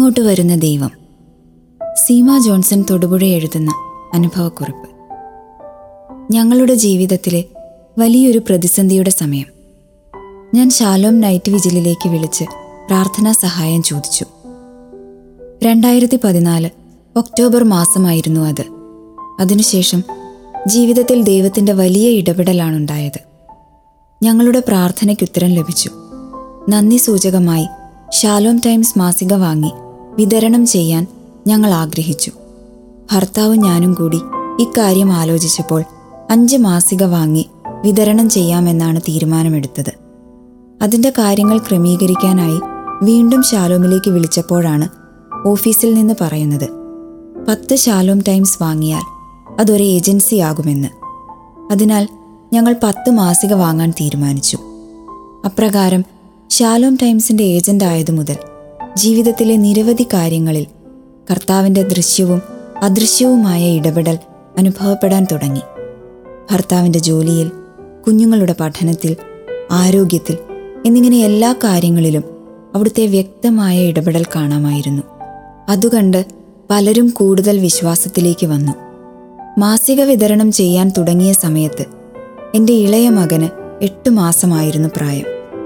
ഇങ്ങോട്ട് വരുന്ന ദൈവം സീമ ജോൺസൺ തൊടുപുഴ എഴുതുന്ന അനുഭവക്കുറിപ്പ് ഞങ്ങളുടെ ജീവിതത്തിലെ വലിയൊരു പ്രതിസന്ധിയുടെ സമയം ഞാൻ ശാലോം നൈറ്റ് വിജിലിലേക്ക് വിളിച്ച് പ്രാർത്ഥനാ സഹായം ചോദിച്ചു രണ്ടായിരത്തി പതിനാല് ഒക്ടോബർ മാസമായിരുന്നു അത് അതിനുശേഷം ജീവിതത്തിൽ ദൈവത്തിൻ്റെ വലിയ ഇടപെടലാണുണ്ടായത് ഞങ്ങളുടെ പ്രാർത്ഥനയ്ക്ക് ഉത്തരം ലഭിച്ചു നന്ദി സൂചകമായി ഷാലോം ടൈംസ് മാസിക വാങ്ങി വിതരണം ചെയ്യാൻ ഞങ്ങൾ ആഗ്രഹിച്ചു ഭർത്താവും ഞാനും കൂടി ഇക്കാര്യം ആലോചിച്ചപ്പോൾ അഞ്ച് മാസിക വാങ്ങി വിതരണം ചെയ്യാമെന്നാണ് തീരുമാനമെടുത്തത് അതിൻ്റെ കാര്യങ്ങൾ ക്രമീകരിക്കാനായി വീണ്ടും ഷാലോമിലേക്ക് വിളിച്ചപ്പോഴാണ് ഓഫീസിൽ നിന്ന് പറയുന്നത് പത്ത് ഷാലോം ടൈംസ് വാങ്ങിയാൽ അതൊരു ഏജൻസിയാകുമെന്ന് അതിനാൽ ഞങ്ങൾ പത്ത് മാസിക വാങ്ങാൻ തീരുമാനിച്ചു അപ്രകാരം ഷാലോം ടൈംസിന്റെ ഏജന്റ് ആയതു മുതൽ ജീവിതത്തിലെ നിരവധി കാര്യങ്ങളിൽ കർത്താവിന്റെ ദൃശ്യവും അദൃശ്യവുമായ ഇടപെടൽ അനുഭവപ്പെടാൻ തുടങ്ങി ഭർത്താവിന്റെ ജോലിയിൽ കുഞ്ഞുങ്ങളുടെ പഠനത്തിൽ ആരോഗ്യത്തിൽ എന്നിങ്ങനെ എല്ലാ കാര്യങ്ങളിലും അവിടുത്തെ വ്യക്തമായ ഇടപെടൽ കാണാമായിരുന്നു അതുകണ്ട് പലരും കൂടുതൽ വിശ്വാസത്തിലേക്ക് വന്നു മാസിക വിതരണം ചെയ്യാൻ തുടങ്ങിയ സമയത്ത് എൻ്റെ ഇളയ മകന് എട്ടു മാസമായിരുന്നു പ്രായം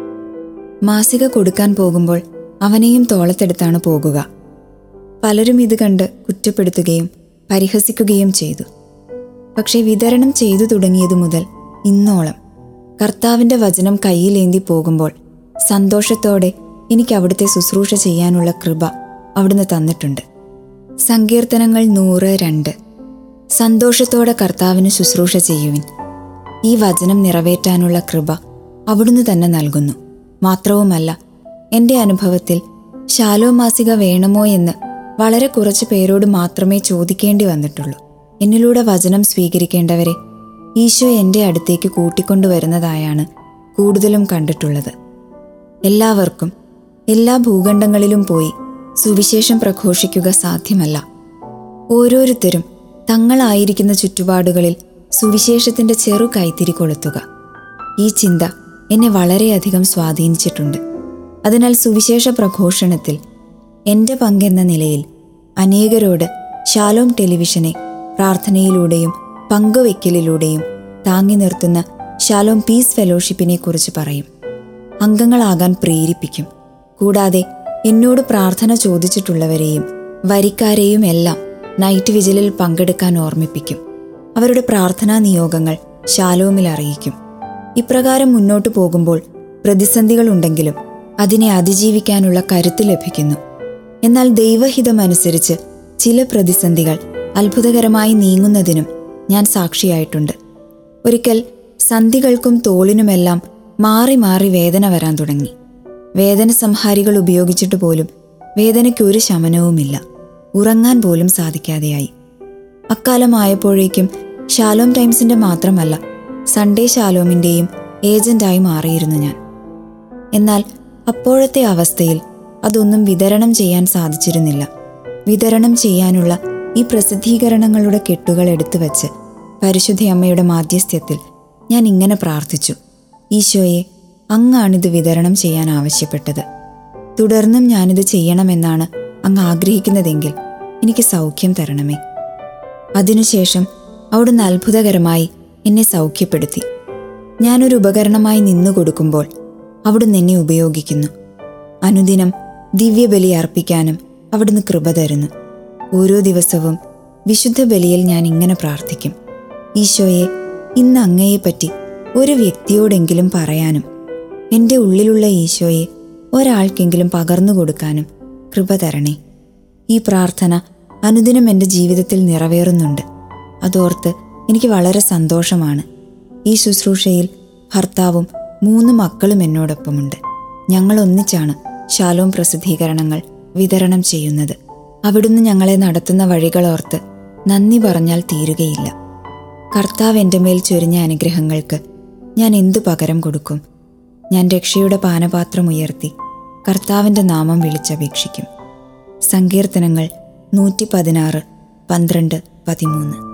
മാസിക കൊടുക്കാൻ പോകുമ്പോൾ അവനെയും തോളത്തെടുത്താണ് പോകുക പലരും ഇത് കണ്ട് കുറ്റപ്പെടുത്തുകയും പരിഹസിക്കുകയും ചെയ്തു പക്ഷേ വിതരണം ചെയ്തു തുടങ്ങിയതു മുതൽ ഇന്നോളം കർത്താവിൻ്റെ വചനം കയ്യിലേന്തി പോകുമ്പോൾ സന്തോഷത്തോടെ എനിക്ക് അവിടുത്തെ ശുശ്രൂഷ ചെയ്യാനുള്ള കൃപ അവിടുന്ന് തന്നിട്ടുണ്ട് സങ്കീർത്തനങ്ങൾ നൂറ് രണ്ട് സന്തോഷത്തോടെ കർത്താവിന് ശുശ്രൂഷ ചെയ്യുവിൻ ഈ വചനം നിറവേറ്റാനുള്ള കൃപ അവിടുന്ന് തന്നെ നൽകുന്നു മാത്രവുമല്ല എൻ്റെ അനുഭവത്തിൽ ശാലോ മാസിക വേണമോ എന്ന് വളരെ കുറച്ച് പേരോട് മാത്രമേ ചോദിക്കേണ്ടി വന്നിട്ടുള്ളൂ എന്നിലൂടെ വചനം സ്വീകരിക്കേണ്ടവരെ ഈശോ എൻ്റെ അടുത്തേക്ക് കൂട്ടിക്കൊണ്ടുവരുന്നതായാണ് കൂടുതലും കണ്ടിട്ടുള്ളത് എല്ലാവർക്കും എല്ലാ ഭൂഖണ്ഡങ്ങളിലും പോയി സുവിശേഷം പ്രഘോഷിക്കുക സാധ്യമല്ല ഓരോരുത്തരും തങ്ങളായിരിക്കുന്ന ചുറ്റുപാടുകളിൽ സുവിശേഷത്തിന്റെ ചെറു കൈത്തിരി കൊളുത്തുക ഈ ചിന്ത എന്നെ വളരെയധികം സ്വാധീനിച്ചിട്ടുണ്ട് അതിനാൽ സുവിശേഷ പ്രഘോഷണത്തിൽ എൻ്റെ പങ്കെന്ന നിലയിൽ അനേകരോട് ഷാലോം ടെലിവിഷനെ പ്രാർത്ഥനയിലൂടെയും പങ്കുവെക്കലിലൂടെയും താങ്ങി നിർത്തുന്ന ഷാലോം പീസ് ഫെലോഷിപ്പിനെ കുറിച്ച് പറയും അംഗങ്ങളാകാൻ പ്രേരിപ്പിക്കും കൂടാതെ എന്നോട് പ്രാർത്ഥന ചോദിച്ചിട്ടുള്ളവരെയും വരിക്കാരെയും എല്ലാം നൈറ്റ് വിജിലിൽ പങ്കെടുക്കാൻ ഓർമ്മിപ്പിക്കും അവരുടെ പ്രാർത്ഥനാ നിയോഗങ്ങൾ ശാലോമിൽ അറിയിക്കും ഇപ്രകാരം മുന്നോട്ടു പോകുമ്പോൾ പ്രതിസന്ധികളുണ്ടെങ്കിലും അതിനെ അതിജീവിക്കാനുള്ള കരുത്ത് ലഭിക്കുന്നു എന്നാൽ ദൈവഹിതമനുസരിച്ച് ചില പ്രതിസന്ധികൾ അത്ഭുതകരമായി നീങ്ങുന്നതിനും ഞാൻ സാക്ഷിയായിട്ടുണ്ട് ഒരിക്കൽ സന്ധികൾക്കും തോളിനുമെല്ലാം മാറി മാറി വേദന വരാൻ തുടങ്ങി വേദന സംഹാരികൾ ഉപയോഗിച്ചിട്ട് പോലും വേദനയ്ക്ക് ഒരു ശമനവുമില്ല ഉറങ്ങാൻ പോലും സാധിക്കാതെയായി അക്കാലമായപ്പോഴേക്കും ഷാലോം ടൈംസിന്റെ മാത്രമല്ല സൺഡേ ഷാലോമിന്റെയും ഏജന്റായി മാറിയിരുന്നു ഞാൻ എന്നാൽ അപ്പോഴത്തെ അവസ്ഥയിൽ അതൊന്നും വിതരണം ചെയ്യാൻ സാധിച്ചിരുന്നില്ല വിതരണം ചെയ്യാനുള്ള ഈ പ്രസിദ്ധീകരണങ്ങളുടെ കെട്ടുകൾ എടുത്തു വച്ച് പരിശുദ്ധ അമ്മയുടെ മാധ്യസ്ഥ്യത്തിൽ ഞാൻ ഇങ്ങനെ പ്രാർത്ഥിച്ചു ഈശോയെ അങ്ങാണിത് വിതരണം ചെയ്യാൻ ആവശ്യപ്പെട്ടത് തുടർന്നും ഞാനിത് ചെയ്യണമെന്നാണ് അങ്ങ് ആഗ്രഹിക്കുന്നതെങ്കിൽ എനിക്ക് സൗഖ്യം തരണമേ അതിനുശേഷം അവിടുന്ന് അത്ഭുതകരമായി എന്നെ സൗഖ്യപ്പെടുത്തി ഞാനൊരു ഉപകരണമായി നിന്നു കൊടുക്കുമ്പോൾ അവിടുന്ന് എന്നെ ഉപയോഗിക്കുന്നു അനുദിനം ദിവ്യബലി അർപ്പിക്കാനും അവിടുന്ന് കൃപ തരുന്നു ഓരോ ദിവസവും വിശുദ്ധ ബലിയിൽ ഞാൻ ഇങ്ങനെ പ്രാർത്ഥിക്കും ഈശോയെ ഇന്ന് അങ്ങയെപ്പറ്റി ഒരു വ്യക്തിയോടെങ്കിലും പറയാനും എൻ്റെ ഉള്ളിലുള്ള ഈശോയെ ഒരാൾക്കെങ്കിലും പകർന്നു കൊടുക്കാനും കൃപ തരണേ ഈ പ്രാർത്ഥന അനുദിനം എൻ്റെ ജീവിതത്തിൽ നിറവേറുന്നുണ്ട് അതോർത്ത് എനിക്ക് വളരെ സന്തോഷമാണ് ഈ ശുശ്രൂഷയിൽ ഭർത്താവും മൂന്ന് മക്കളും എന്നോടൊപ്പമുണ്ട് ഞങ്ങൾ ഒന്നിച്ചാണ് ശാലോം പ്രസിദ്ധീകരണങ്ങൾ വിതരണം ചെയ്യുന്നത് അവിടുന്ന് ഞങ്ങളെ നടത്തുന്ന വഴികളോർത്ത് നന്ദി പറഞ്ഞാൽ തീരുകയില്ല കർത്താവ് എൻ്റെ മേൽ ചൊരിഞ്ഞ അനുഗ്രഹങ്ങൾക്ക് ഞാൻ എന്തു പകരം കൊടുക്കും ഞാൻ രക്ഷയുടെ പാനപാത്രം ഉയർത്തി കർത്താവിൻ്റെ നാമം വിളിച്ചപേക്ഷിക്കും സങ്കീർത്തനങ്ങൾ നൂറ്റി പതിനാറ് പന്ത്രണ്ട് പതിമൂന്ന്